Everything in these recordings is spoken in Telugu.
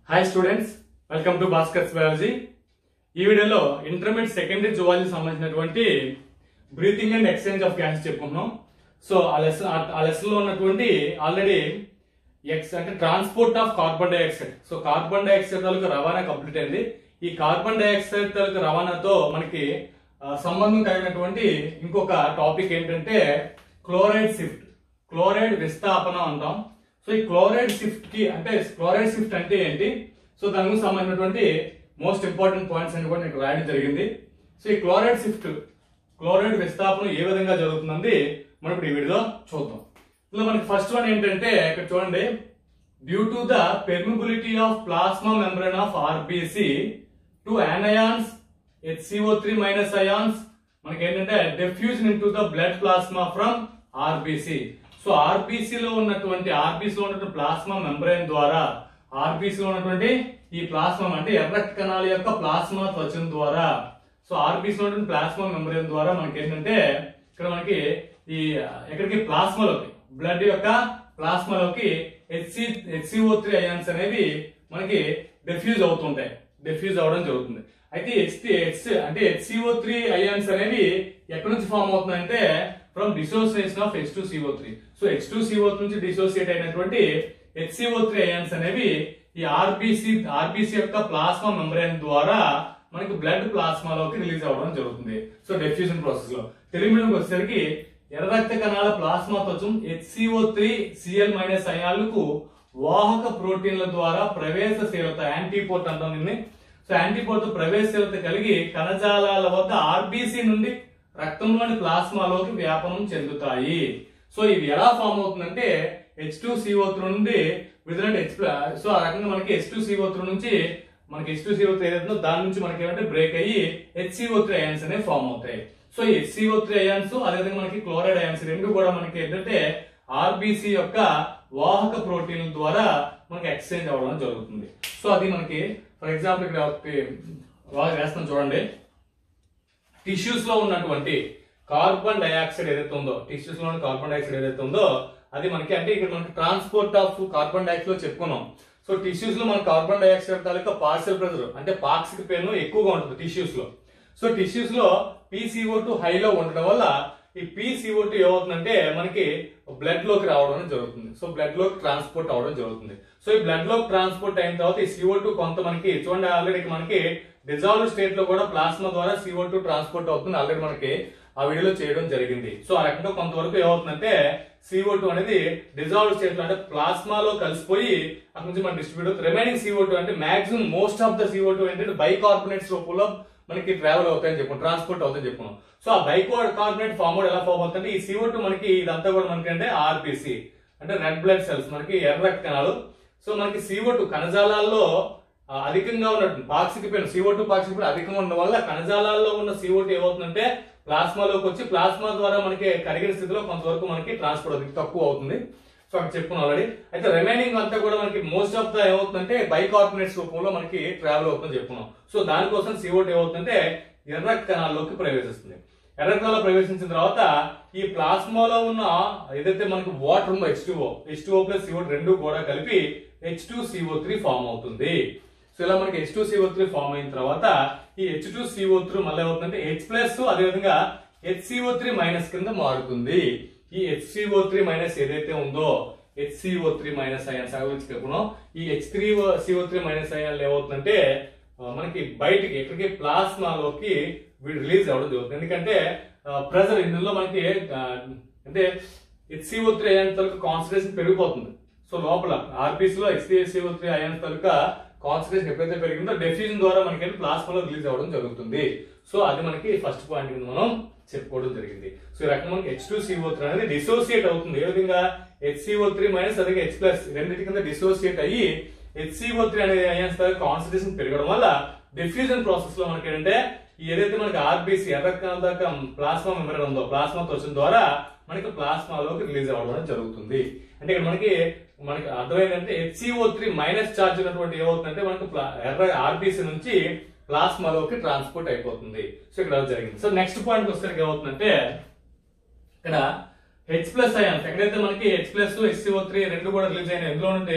Hi students welcome to Bhaskar's biology ఈ వీడియోలో ఇంటర్మీడియట్ సెకండరీ జువాలజీ సంబంధించినటువంటి breathing and exchange of gas చెప్పుకున్నాం సో ఆ లెసన్ ఆ లెసన్ లో ఉన్నటువంటి ఆల్రెడీ ఎక్స్ అంటే transport of carbon dioxide so carbon dioxide తాలూకు రవాణా కంప్లీట్ అయింది ఈ కార్బన్ డైఆక్సైడ్ తాలూకు రవాణాతో మనకి ఆ, సంబంధం కలిగినటువంటి ఇంకొక టాపిక్ ఏంటంటే క్లోరైడ్ షిఫ్ట్ క్లోరైడ్ విస్థాపనం అంటాం సో ఈ క్లోరైడ్ షిఫ్ట్ కి అంటే క్లోరైడ్ షిఫ్ట్ అంటే ఏంటి సో దానికి సంబంధించినటువంటి మోస్ట్ ఇంపార్టెంట్ పాయింట్స్ అని కూడా నేను రాయడం జరిగింది సో ఈ క్లోరైడ్ షిఫ్ట్ క్లోరైడ్ విస్థాపనం ఏ విధంగా జరుగుతుందండి మనం ఇప్పుడు ఈ వీడియోలో చూద్దాం ఇందులో మనకి ఫస్ట్ వన్ ఏంటంటే ఇక్కడ చూడండి due to the permeability of plasma membrane of RBC to anions HCO3 three minus ions మనకి ఏంటంటే diffusion into the blood plasma from RBC so RBC లో ఉన్నటువంటి ఆర్బిసి లో ఉన్నటువంటి ప్లాస్మా మెంబ్రేన్ ద్వారా ఆర్బిసి లో ఉన్నటువంటి ఈ ప్లాస్మా అంటే ఎర్ర రక్త కణాల యొక్క ప్లాస్మా త్వచం ద్వారా సో ఆర్బిసి లో ఉన్నటువంటి ప్లాస్మా మెంబ్రేన్ ద్వారా మనకి ఏంటంటే ఇక్కడ మనకి ఈ ఎక్కడికి ప్లాస్మాలోకి బ్లడ్ యొక్క ప్లాస్మాలోకి హెచ్సి హెచ్సిఓ త్రీ అయాన్స్ అనేవి మనకి డిఫ్యూజ్ అవుతుంటాయి డిఫ్యూజ్ అవడం జరుగుతుంది అయితే హెచ్టి హెచ్ అంటే హెచ్సిఓ త్రీ అయాన్స్ అనేవి ఎక్కడి నుంచి ఫామ్ అవుతున్నాయంటే from dissociation of H two CO three so H two CO నుంచి డిసోసియేట్ అయినటువంటి హెచ్సిఓ త్రీ అయాన్స్ అనేవి ఈ ఆర్బిసి ఆర్బిసి యొక్క ప్లాస్మా మెంబ్రేన్ ద్వారా మనకి బ్లడ్ ప్లాస్మాలోకి రిలీజ్ అవ్వడం జరుగుతుంది సో డెఫ్యూజన్ ప్రాసెస్ లో తెలుగు మీడియం వచ్చేసరికి ఎర్ర రక్త కణాల ప్లాస్మా త్వచం హెచ్సిఓ త్రీ సిఎల్ మైనస్ అయాన్లకు వాహక ప్రోటీన్ల ద్వారా ప్రవేశశీలత యాంటీపోర్ట్ అంటాం దీన్ని సో యాంటీపోర్ట్ ప్రవేశశీలత కలిగి కణజాలాల వద్ద ఆర్బిసి నుండి రక్తంలోని ప్లాస్మాలోకి వ్యాపనం చెందుతాయి సో ఇది ఎలా ఫామ్ అవుతుందంటే హెచ్ టూ సిఓ నుండి విదినట్ హెచ్ సో ఆ రకంగా మనకి హెచ్ టూ సిఓ నుంచి మనకి హెచ్ టూ సిఓ త్రీ ఏదైతుందో దాని నుంచి మనకి ఏమంటే బ్రేక్ అయ్యి హెచ్సిఓ త్రీ అయాన్స్ అనేవి ఫామ్ అవుతాయి సో ఈ హెచ్సిఓ త్రీ అయాన్స్ అదేవిధంగా మనకి క్లోరైడ్ అయాన్స్ రెండు కూడా మనకి ఏంటంటే ఆర్బిసి యొక్క వాహక ప్రోటీన్ల ద్వారా మనకి ఎక్స్చేంజ్ అవ్వడం జరుగుతుంది సో అది మనకి ఫర్ ఎగ్జాంపుల్ ఇక్కడ ఒకటి బాగా వేస్తాం చూడండి టిష్యూస్ లో ఉన్నటువంటి కార్బన్ డైఆక్సైడ్ ఏదైతే ఉందో టిష్యూస్ లో ఉన్న కార్బన్ డైఆక్సైడ్ ఏదైతే ఉందో అది మనకి అంటే ఇక్కడ మనకి ట్రాన్స్పోర్ట్ ఆఫ్ కార్బన్ డైఆక్సైడ్ లో చెప్పుకున్నాం సో టిష్యూస్ లో మన కార్బన్ డైఆక్సైడ్ తాలూకా పార్షియల్ ప్రెజర్ అంటే పాక్సిక్ పెయిన్ ఎక్కువగా ఉంటుంది టిష్యూస్ లో సో టిష్యూస్ లో పీసీఓ టూ హైలో ఉండడం వల్ల ఈ పీసీఓ టూ ఏమవుతుందంటే మనకి బ్లడ్ లోకి రావడం అనేది జరుగుతుంది సో బ్లడ్ లోకి ట్రాన్స్పోర్ట్ అవడం జరుగుతుంది సో ఈ బ్లడ్ లోకి ట్రాన్స్పోర్ట్ అయిన తర్వాత ఈ సిఓ టూ కొంత మనకి చూడండి ఆల్రెడీ మనకి డిజాల్వ్ స్టేట్ లో కూడా ప్లాస్మా ద్వారా సిఓ టూ ట్రాన్స్పోర్ట్ అవుతుంది ఆల్రెడీ మనకి ఆ వీడియోలో చేయడం జరిగింది సో ఆ రకంగా కొంతవరకు ఏమవుతుందంటే సిఓ టూ అనేది డిజాల్వ్ స్టేట్ లో అంటే ప్లాస్మాలో కలిసిపోయి అక్కడ నుంచి మనం డిస్ట్రిబ్యూట్ అవుతుంది రిమైనింగ్ సిఓ టూ అంటే maximum most of the CO two ఏంటంటే బైకార్బోనేట్స్ రూపంలో మనకి ట్రావెల్ అవుతాయని చెప్పాం ట్రాన్స్పోర్ట్ అవుతాయని చెప్పాం సో ఆ బైకార్బోనేట్ ఫార్మోడ్ ఎలా ఫామ్ అవుతుంది ఈ సిఓ టూ మనకి ఇదంతా కూడా మనకి అంటే ఆర్పిసి అంటే రెడ్ బ్లడ్ సెల్స్ మనకి ఎర్ర రక్త కణాలు సో మనకి సిఓ టూ కణజాలాల్లో ఆ, అధికంగా ఉన్నట్టు పాక్సిక్ పెయిన్ సిఓ టూ పాక్సిక్ పెయిన్ అధికంగా ఉండడం వల్ల కణజాలాల్లో ఉన్న సిఓ టూ ఏమవుతుందంటే ప్లాస్మాలోకి వచ్చి ప్లాస్మా ద్వారా మనకి కరిగిన స్థితిలో కొంతవరకు మనకి ట్రాన్స్పోర్ట్ అవుతుంది తక్కువ అవుతుంది సో అక్కడ చెప్పుకున్నాం ఆల్రెడీ అయితే రిమైనింగ్ అంతా కూడా మనకి మోస్ట్ ఆఫ్ ద ఏమవుతుందంటే బైకార్బోనేట్స్ రూపంలో మనకి ట్రావెల్ అవుతుందని చెప్పుకున్నాం సో దానికోసం సిఓ టూ ఏమవుతుందంటే ఎర్ర కణాల్లోకి ప్రవేశిస్తుంది ఎర్ర కణాల్లో ప్రవేశించిన తర్వాత ఈ ప్లాస్మాలో ఉన్న ఏదైతే మనకి వాటర్ ఉందో H two H two plus CO రెండు కూడా కలిపి H two CO three form అవుతుంది సో ఇలా మనకి H two CO three form అయిన తర్వాత ఈ హెచ్ టూ సిఓ త్రీ మళ్ళీ ఏమవుతుందంటే హెచ్ ప్లస్ అదేవిధంగా హెచ్సిఓ త్రీ మైనస్ కింద మారుతుంది ఈ హెచ్సిఓ త్రీ మైనస్ ఏదైతే ఉందో హెచ్సిఓ త్రీ మైనస్ అయాన్స్ గురించి చెప్పుకున్నాం ఈ H three CO three minus అయాన్లు ఏమవుతుందంటే ఆ, మనకి బయటికి ఎక్కడికి ప్లాస్మాలోకి రిలీజ్ అవ్వడం జరుగుతుంది ఎందుకంటే ప్రెజర్ ఇందులో మనకి ఆ, అంటే హెచ్సిఓ త్రీ అయాన్ తాలూకా కాన్సన్ట్రేషన్ పెరిగిపోతుంది సో లోపల ఆర్బీసీ లో హెచ్సిఓ త్రీ అయాన్ తాలూకా కాన్సన్ట్రేషన్ ఎప్పుడైతే పెరిగిందో డెఫ్యూజన్ ద్వారా మనకి ప్లాస్మాలో రిలీజ్ అవ్వడం జరుగుతుంది సో అది మనకి ఫస్ట్ పాయింట్ కింద మనం చెప్పుకోవడం జరిగింది సో ఈ రకంగా మనకి హెచ్ టూ సిఓ త్రీ అనేది డిసోసియేట్ అవుతుంది ఏ విధంగా హెచ్సిఓ త్రీ మైనస్ అదే హెచ్ ప్లస్ రెండింటి కింద డిసోసియేట్ అయ్యి హెచ్సిఓ త్రీ అనే అయాన్స్ కాన్సన్ట్రేషన్ పెరగడం వల్ల డిఫ్యూజన్ ప్రాసెస్ లో మనకి ఏంటంటే ఈ ఏదైతే మనకి ఆర్బీసీ ఎర్ర కణాల దాకా ప్లాస్మా మెంబ్రేన్ ఉందో ప్లాస్మా త్వచం ద్వారా మనకి ప్లాస్మాలోకి రిలీజ్ అవ్వడం అనేది జరుగుతుంది అంటే ఇక్కడ మనకి మనకి అర్థమైందంటే హెచ్సిఓ త్రీ మైనస్ చార్జ్ ఉన్నటువంటి ఏమవుతుందంటే మనకి ప్లా- ఎర్ర ఆర్బీసీ నుంచి ప్లాస్మాలోకి ట్రాన్స్పోర్ట్ అయిపోతుంది సో ఇక్కడ అది జరిగింది సో నెక్స్ట్ పాయింట్ వచ్చేసరికి ఏమవుతుందంటే ఇక్కడ హెచ్ ప్లస్ అయాన్స్ ఎక్కడైతే మనకి హెచ్ ప్లస్ హెచ్సిఓ త్రీ రెండు కూడా రిలీజ్ అయినాయి ఎందులో ఉంటే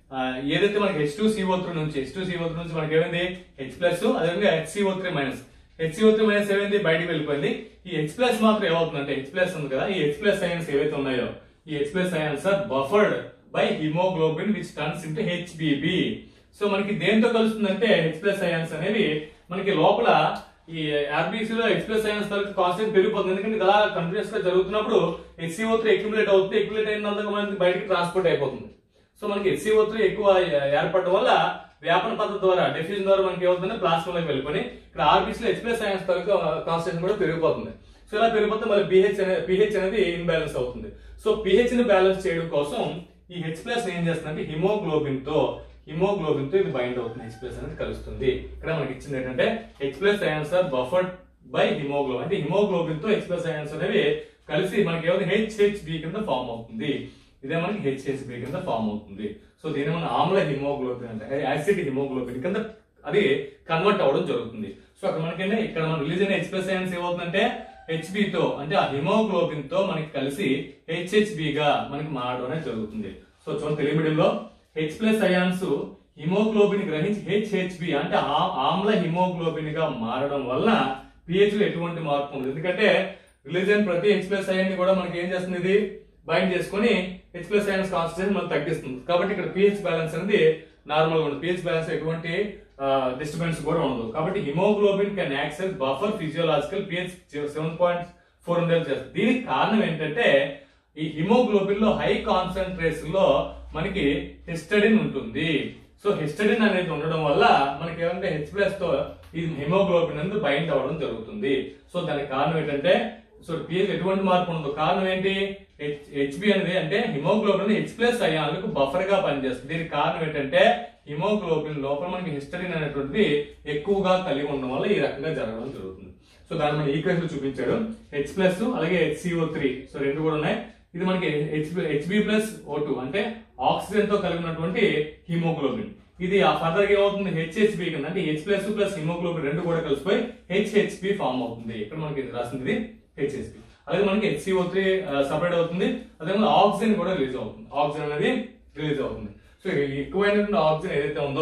ఆ, ఏదైతే మనకి హెచ్ టూ సిఓ త్రీ నుంచి హెచ్ టూ సిఓ త్రీ నుంచి మనకి ఏమైంది హెచ్ ప్లస్ అదేవిధంగా H CO three minus H CO three minus ఏమైంది బయటికి వెళ్ళిపోయింది ఈ హెచ్ ప్లస్ మాత్రం ఏమవుతుందంటే హెచ్ ప్లస్ ఉంది కదా ఈ హెచ్ ప్లస్ అయాన్స్ ఏవైతే ఉన్నాయో ఈ H plus ions are buffered by haemoglobin which turns into HBB so మనకి దేంతో కలుస్తుందంటే హెచ్ ప్లస్ అయాన్స్ అనేవి మనకి లోపల ఈ ఆర్బీసీ లో హెచ్ ప్లస్ అయాన్స్ తాలూకు కాన్సెప్ట్ పెరిగిపోతుంది ఎందుకంటే ఇది అలా కంటిన్యూస్ గా జరుగుతున్నప్పుడు హెచ్సిఓ త్రీ అక్యుములేట్ అవుతుంది అక్యుములేట్ అయినందుకు మనకి బయటికి ట్రాన్స్పోర్ట్ అయిపోతుంది సో మనకి హెచ్సిఓ త్రీ ఎక్కువ ఏర్పడడం వల్ల వ్యాపన పద్ధతి ద్వారా డెఫ్యూజన్ ద్వారా మనకి ఏమవుతుందంటే ప్లాస్మాలోకి వెళ్ళిపోయి ఇక్కడ ఆర్బీసీ లో హెచ్ ప్లస్ అయాన్స్ తాలూకు కాన్సెప్ట్ కూడా పెరిగిపోతుంది సో ఇలా పెరిగిపోతే మళ్ళీ పిహెచ్ అనేది పిహెచ్ అనేది ఇన్బ్యాలెన్స్ అవుతుంది సో పిహెచ్ ని బ్యాలెన్స్ చేయడం కోసం ఈ హెచ్ ప్లస్ ఏం చేస్తుందంటే హిమోగ్లోబిన్ తో హిమోగ్లోబిన్ తో ఇది బైండ్ అవుతుంది హెచ్ ప్లస్ అనేది కలుస్తుంది ఇక్కడ మనకి ఇచ్చింది ఏంటంటే H plus ions are buffered by haemoglobin అంటే హిమోగ్లోబిన్ తో హెచ్ ప్లస్ అయాన్స్ అనేవి కలిసి మనకి ఏమైంది హెచ్హెచ్బి కింద ఫామ్ అవుతుంది ఇదే మనకి హెచ్హెచ్బి కింద ఫామ్ అవుతుంది సో దీని మన ఆమ్ల హిమోగ్లోబిన్ అంటే యాసిడ్ హిమోగ్లోబిన్ కింద అది కన్వర్ట్ అవ్వడం జరుగుతుంది సో అక్కడ మనకంటే ఇక్కడ మన రిలీజ్ అయిన హెచ్ ప్లస్ అయాన్స్ ఏమవుతుందంటే HB తో అంటే ఆ హిమోగ్లోబిన్ తో మనకి కలిసి HHB గా మనకి మారడం అనేది జరుగుతుంది సో చూడండి తెలుగు మీడియంలో హెచ్ ప్లస్ అయాన్స్ హిమోగ్లోబిన్ గ్రహించి హెచ్హెచ్బి అంటే ఆ- ఆమ్ల హిమోగ్లోబిన్ గా మారడం వల్ల pH లో ఎటువంటి మార్పు ఉండదు ఎందుకంటే రిలీజ్ అయిన ప్రతి హెచ్ ప్లస్ అయాన్ కూడా మనకి ఏం చేస్తుంది ఇది బైండ్ చేసుకొని హెచ్ ప్లస్ అయాన్స్ కాన్సన్ట్రేషన్ మనం తగ్గిస్తుంది కాబట్టి ఇక్కడ పిహెచ్ బ్యాలెన్స్ అనేది నార్మల్ గా ఉంటుంది పిహెచ్ బ్యాలెన్స్ ఎటువంటి డిస్టర్బెన్స్ కూడా ఉండదు కాబట్టి haemoglobin can access buffer physiological pH seven point four ఉండేది చేస్తుంది దీనికి కారణం ఏంటంటే ఈ హిమోగ్లోబిన్ లో హై కాన్సన్ట్రేషన్ లో మనకి హిస్టడిన్ ఉంటుంది సో హిస్టడిన్ అనేది ఉండడం వల్ల మనకి ఏమంటే హెచ్ ప్లస్ తో ఈ హిమోగ్లోబిన్ అనేది బైండ్ అవ్వడం జరుగుతుంది సో దానికి కారణం ఏంటంటే సో పిహెచ్ ఎటువంటి మార్పు ఉండదు కారణం ఏంటి హెచ్బి అనేది అంటే హిమోగ్లోబిన్ హెచ్ ప్లస్ అయాన్లకు బఫర్ గా పనిచేస్తుంది దీనికి కారణం ఏంటంటే హిమోగ్లోబిన్ లోపల మనకి హిస్టడిన్ అనేటువంటిది ఎక్కువగా కలిగి ఉండడం వల్ల ఈ రకంగా జరగడం జరుగుతుంది సో దాన్ని మన ఈక్వేషన్ చూపించాడు హెచ్ ప్లస్ అలాగే హెచ్సిఓ త్రీ సో రెండు కూడా ఉన్నాయి ఇది మనకి H HB plus O two అంటే ఆక్సిజన్ తో కలిగి ఉన్నటువంటి హిమోగ్లోబిన్ ఇది ఆ ఫర్దర్ గా ఏమవుతుంది హెచ్హెచ్బి కింద అంటే హెచ్ ప్లస్ ప్లస్ హిమోగ్లోబిన్ రెండు కూడా కలిసిపోయి హెచ్హెచ్బి ఫామ్ అవుతుంది ఇక్కడ మనకి ఇది రాసింది ఇది హెచ్హెచ్బి అలాగే మనకి హెచ్సిఓ త్రీ సపరేట్ అవుతుంది అదే ఆక్సిజన్ కూడా రిలీజ్ అవుతుంది ఆక్సిజన్ అనేది రిలీజ్ అవుతుంది సో ఎక్కువైనటువంటి ఆక్సిజన్ ఏదైతే ఉందో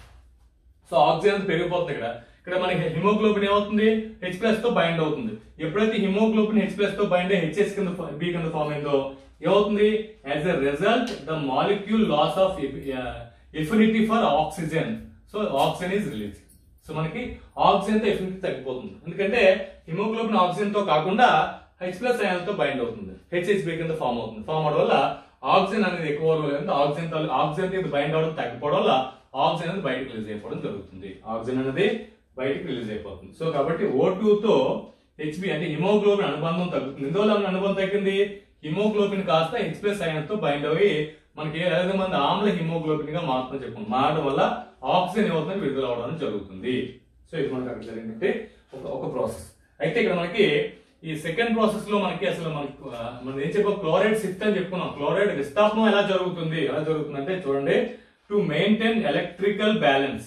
సో ఆక్సిజన్ అనేది పెరిగిపోతుంది ఇక్కడ ఇక్కడ మనకి హిమోగ్లోబిన్ ఏమవుతుంది హెచ్ ప్లస్ తో బైండ్ అవుతుంది ఎప్పుడైతే హిమోగ్లోబిన్ హెచ్ ప్లస్ తో బైండ్ అయ్యి హెచ్ఎస్ కింద బి కింద ఫామ్ అయిందో ఏమవుతుంది as a result the molecule loss of affinity for oxygen so oxygen is release so మనకి ఆక్సిజన్ తో ఎఫినిటీ తగ్గిపోతుంది ఎందుకంటే హిమోగ్లోబిన్ ఆక్సిజన్ తో కాకుండా హెచ్ ప్లస్ అయాన్ తో బైండ్ అవుతుంది హెచ్హెచ్బి కింద ఫామ్ అవుతుంది ఫామ్ అవడం వల్ల ఆక్సిజన్ అనేది ఎక్కువ లేదు ఆక్సిజన్ తో ఆక్సిజన్ తో బైండ్ అవడం తగ్గిపోవడం వల్ల ఆక్సిజన్ అనేది బయటకు రిలీజ్ అయిపోవడం జరుగుతుంది ఆక్సిజన్ అనేది బయటకు రిలీజ్ అయిపోతుంది సో కాబట్టి ఓ తో హెచ్బి అంటే హిమోగ్లోబిన్ అనుబంధం తగ్గుతుంది ఎందువల్ల మన అనుబంధం తగ్గింది హిమోగ్లోబిన్ కాస్త హెచ్ ప్లస్ అయాన్ తో బైండ్ అయ్యి మనకి ఏదైతే మంది ఆమ్ల హిమోగ్లోబిన్ గా మాత్రం చెప్పాం మారడం వల్ల ఆక్సిజన్ ఏమవుతుంది విడుదల అవడం జరుగుతుంది సో ఇది మనకి అక్కడ జరిగినట్టే ఒక ఒక ప్రాసెస్ అయితే ఇక్కడ మనకి ఈ సెకండ్ ప్రాసెస్ లో మనకి అసలు మనకి ఆ, మనం ఏం చెప్పాం క్లోరైడ్ షిఫ్ట్ అని చెప్పుకున్నాం క్లోరైడ్ విస్థాపనం ఎలా జరుగుతుంది ఎలా జరుగుతుంది అంటే చూడండి to maintain electrical balance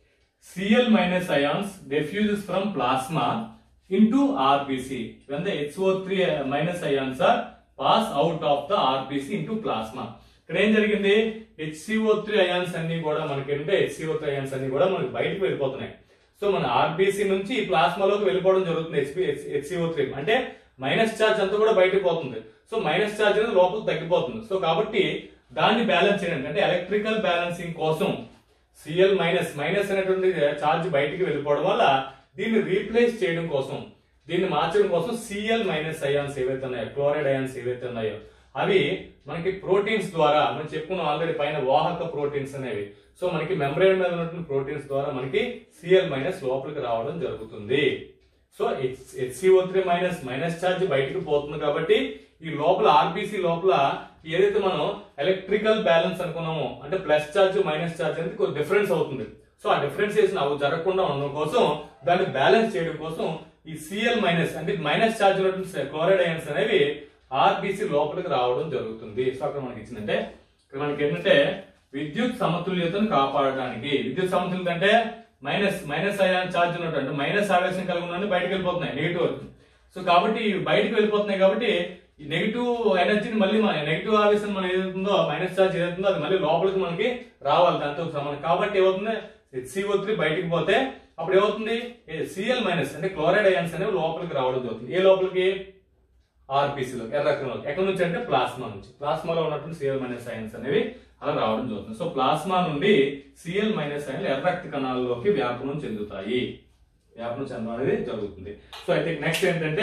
Cl minus ions diffuses from plasma into RBC when the HO3 minus ions are pass out of the RBC into plasma. ఇక్కడ ఏం జరిగింది హెచ్సిఓ త్రీ అయాన్స్ అన్ని కూడా మనకి ఏంటంటే హెచ్సిఓ త్రీ అయాన్స్ అన్ని కూడా మనకి బయటకు వెళ్ళిపోతున్నాయి సో మన ఆర్బీసీ నుంచి ప్లాస్మాలోకి వెళ్ళిపోవడం జరుగుతుంది హెచ్పి హెచ్సిఓ త్రీ అంటే మైనస్ ఛార్జ్ అంతా కూడా బయటకు పోతుంది సో మైనస్ ఛార్జ్ అనేది లోపల తగ్గిపోతుంది సో కాబట్టి దాన్ని బ్యాలెన్స్ చేయడానికి అంటే ఎలక్ట్రికల్ బ్యాలెన్సింగ్ కోసం సిఎల్ మైనస్ మైనస్ అనేటువంటి ఛార్జ్ బయటికి వెళ్ళిపోవడం వల్ల దీన్ని రీప్లేస్ చేయడం కోసం దీన్ని మార్చడం కోసం సిఎల్ మైనస్ అయాన్స్ ఏవైతే ఉన్నాయో క్లోరైడ్ అయాన్స్ ఏవైతే ఉన్నాయో అవి మనకి ప్రోటీన్స్ ద్వారా మనం చెప్పుకున్నాం ఆల్రెడీ పైన వాహక ప్రోటీన్స్ అనేవి సో మనకి మెంబ్రేన్ మీద ఉన్నటువంటి ప్రోటీన్స్ ద్వారా మనకి సిఎల్ మైనస్ లోపలికి రావడం జరుగుతుంది so HCO three minus minus charge బయటకు పోతుంది కాబట్టి ఈ లోపల ఆర్బీసీ లోపల ఏదైతే మనం ఎలక్ట్రికల్ బ్యాలెన్స్ అనుకున్నామో అంటే ప్లస్ ఛార్జ్ మైనస్ ఛార్జ్ అనేది కొంచెం డిఫరెన్స్ అవుతుంది సో ఆ డిఫరెన్సియేషన్ అవి జరగకుండా ఉండడం కోసం దాన్ని బ్యాలెన్స్ చేయడం కోసం ఈ సిఎల్ మైనస్ అంటే మైనస్ ఛార్జ్ ఉన్నటువంటి క్లోరైడ్ అయన్స్ అనేవి ఆర్బీసీ లోపలికి రావడం జరుగుతుంది సో అక్కడ మనకి ఇచ్చిందంటే ఇక్కడ మనకి ఏంటంటే విద్యుత్ సమతుల్యతను కాపాడడానికి విద్యుత్ సమతుల్యత అంటే మైనస్ మైనస్ అయాన్ ఛార్జ్ ఉన్నట్టు మైనస్ ఆవేశం కలిగి ఉన్న బయటకు వెళ్ళిపోతున్నాయి నెగిటివ్ సో కాబట్టి ఇవి బయటకు వెళ్ళిపోతున్నాయి కాబట్టి ఈ నెగిటివ్ ఎనర్జీని మళ్ళీ మన నెగిటివ్ ఆవేశం మన ఏదైతుందో మైనస్ చార్జ్ ఏదైతుందో అది మళ్ళీ లోపలికి మనకి రావాలి దాంతో సమానం కాబట్టి ఏమవుతుంది హెచ్సిఓ త్రీ బయటికి పోతే అప్పుడు ఏమవుతుంది సిఎల్ మైనస్ అంటే క్లోరైడ్ అయాన్స్ అనేవి లోపలికి రావడం జరుగుతుంది ఏ లోపలికి ఆర్పిసిలో ఎర్ర రక్తంలో ఎక్కడి నుంచి అంటే ప్లాస్మా నుంచి ప్లాస్మాలో ఉన్నటువంటి సిఎల్ మైనస్ అయన్స్ అనేవి అలా రావడం జరుగుతుంది సో ప్లాస్మా నుండి సిఎల్ మైనస్ అయన్లు ఎర్ర రక్త కణాల్లోకి వ్యాపనం చెందుతాయి వ్యాపనం చెందడం అనేది జరుగుతుంది సో అయితే నెక్స్ట్ ఏంటంటే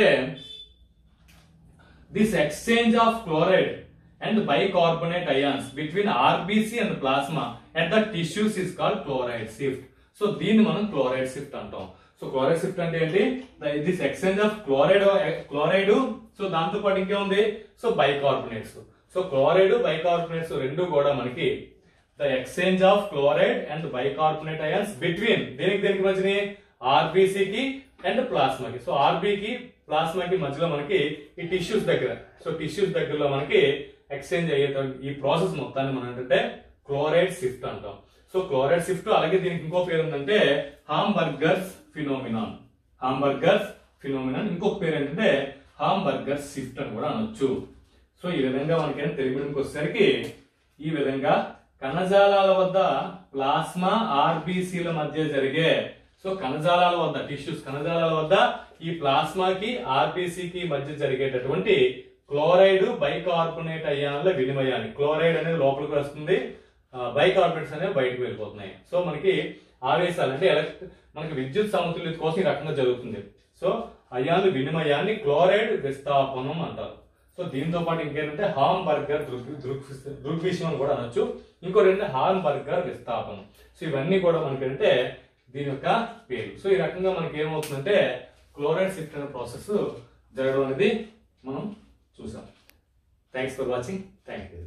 this exchange of chloride and bicarbonate ions between RBC and plasma at the tissues is called chloride shift. So దీన్ని మనం క్లోరైడ్ షిఫ్ట్ అంటాం సో క్లోరైడ్ షిఫ్ట్ అంటే ఏంటి this exchange of chloride chloride so దాంతో పాటు ఇంకేముంది so bicarbonates so chloride bicarbonates రెండు కూడా మనకి the exchange of chloride and bicarbonate ions between దేనికి దేనికి మధ్యని ఆర్బీసీ కి అండ్ ప్లాస్మాకి సో ఆర్బీకి ప్లాస్మాకి మధ్యలో మనకి ఈ టిష్యూస్ దగ్గర సో టిష్యూస్ దగ్గరలో మనకి ఎక్స్చేంజ్ అయ్యే ఈ ప్రాసెస్ మొత్తాన్ని మనం ఏంటంటే క్లోరైడ్ షిఫ్ట్ అంటాం సో క్లోరైడ్ షిఫ్ట్ అలాగే దీనికి ఇంకో పేరు ఏంటంటే హాంబర్గర్స్ ఫినోమినాన్ హాంబర్గర్స్ ఫినోమినాన్ ఇంకొక పేరు ఏంటంటే హాంబర్గర్స్ షిఫ్ట్ అని కూడా అనొచ్చు సో ఈ విధంగా మనకి తెలుగుకి వచ్చేసరికి ఈ విధంగా కణజాలాల వద్ద ప్లాస్మా ఆర్బిసిల మధ్య జరిగే సో కణజాలాల వద్ద టిష్యూస్ కణజాలాల వద్ద ఈ ప్లాస్మాకి ఆర్బిసికి మధ్య జరిగేటటువంటి క్లోరైడ్ బైకార్బోనేట్ అయాన్ల వినిమయాన్ని క్లోరైడ్ అనేది లోపలికి వస్తుంది బైకార్బోనేట్స్ అనేవి బయటకు వెళ్ళిపోతున్నాయి సో మనకి ఆవేశాలు అంటే ఎలక్ట్ మనకి విద్యుత్ సమతుల్యత కోసం ఈ రకంగా జరుగుతుంది సో అయాన్ల వినిమయాన్ని క్లోరైడ్ విస్థాపనం అంటారు సో దీంతో పాటు ఇంకేంటంటే హామ్ బర్గర్ దృగ్ దృగ్ దృగ్విషయం అని కూడా అనొచ్చు ఇంకోటి ఏంటంటే హామ్ బర్గర్ విస్థాపనం సో ఇవన్నీ కూడా మనకి ఏంటంటే దీని యొక్క పేరు సో ఈ రకంగా మనకి ఏమవుతుందంటే క్లోరైడ్ షిఫ్ట్ అనే ప్రాసెస్ జరగడం అనేది మనం చూసాం thanks for watching thank you